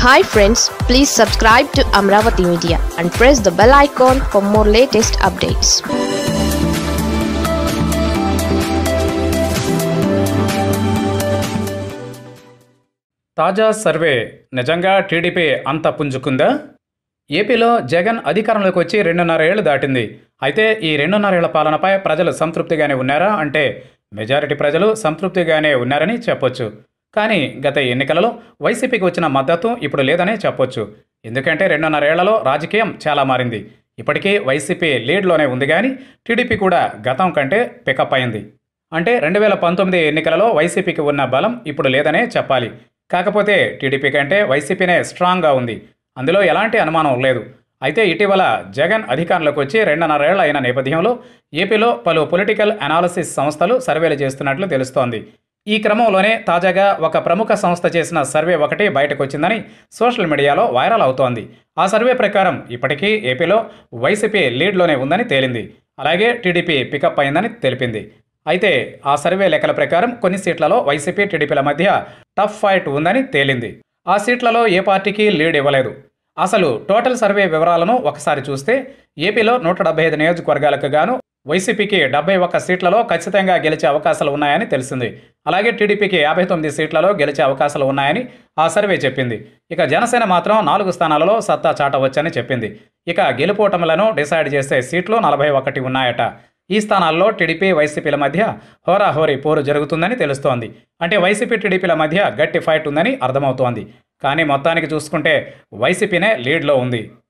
hi friends please subscribe to Amaravati media and press the bell icon for more latest updates తాజా survey నిజంగా TDP అంత పుంజుకుందా ఏపీలో జగన్ అధికారంలోకి వచ్చి రెండున్నర ఏళ్లు దాటింది అయితే ఈ రెండున్నరేళ్ల పాలనపై ప్రజలు సంతృప్తిగానే ఉన్నారా అంటే మెజారిటీ ప్రజలు సంతృప్తిగానే ఉన్నారని చెప్పొచ్చు కానీ గత ఎన్నికలలో వైసీపీకి వచ్చిన మద్దతు ఇప్పుడు లేదనే చెప్పొచ్చు ఎందుకంటే రెండున్నరేళ్లలో రాజకీయం చాలా మారింది ఇప్పటికీ వైసీపీ లీడ్లోనే ఉంది కానీ టీడీపీ కూడా గతం కంటే పికప్ అయింది అంటే రెండు వేల పంతొమ్మిది ఎన్నికలలో వైసీపీకి ఉన్న బలం ఇప్పుడు లేదనే చెప్పాలి కాకపోతే టీడీపీ కంటే వైసీపీనే స్ట్రాంగ్గా ఉంది అందులో ఎలాంటి అనుమానం లేదు అయితే ఇటీవల జగన్ అధికారంలోకి వచ్చి రెండున్నరేళ్ల అయిన నేపథ్యంలో ఏపీలో పలు పొలిటికల్ అనాలిసిస్ సంస్థలు సర్వేలు చేస్తున్నట్లు తెలుస్తోంది ఈ క్రమంలోనే తాజాగా ఒక ప్రముఖ సంస్థ చేసిన సర్వే ఒకటి బయటకు వచ్చిందని సోషల్ మీడియాలో వైరల్ అవుతోంది ఆ సర్వే ప్రకారం ఇప్పటికీ ఏపీలో వైసీపీ లీడ్లోనే ఉందని తేలింది అలాగే టీడీపీ పికప్ అయిందని తెలిపింది అయితే ఆ సర్వే లెక్కల ప్రకారం కొన్ని సీట్లలో వైసీపీ టీడీపీల మధ్య టఫ్ ఫైట్ ఉందని తేలింది ఆ సీట్లలో ఏ పార్టీకి లీడ్ ఇవ్వలేదు అసలు టోటల్ సర్వే వివరాలను ఒకసారి చూస్తే ఏపీలో నూట డెబ్బై ఐదు నియోజకవర్గాలకు గాను వైసీపీకి డెబ్బై ఒక్క సీట్లలో ఖచ్చితంగా గెలిచే అవకాశాలు ఉన్నాయని తెలిసింది అలాగే టీడీపీకి యాభై తొమ్మిది సీట్లలో గెలిచే అవకాశాలు ఉన్నాయని ఆ సర్వే చెప్పింది ఇక జనసేన మాత్రం నాలుగు స్థానాలలో సత్తా చాటవచ్చని చెప్పింది ఇక గెలుపోటములను డిసైడ్ చేసే సీట్లు నలభై ఒకటి ఉన్నాయట ఈ స్థానాల్లో టీడీపీ వైసీపీల మధ్య హోరాహోరీ పోరు జరుగుతుందని తెలుస్తోంది అంటే వైసీపీ టీడీపీల మధ్య గట్టి ఫైట్ ఉందని అర్థమవుతోంది కానీ మొత్తానికి చూసుకుంటే వైసీపీనే లీడ్లో ఉంది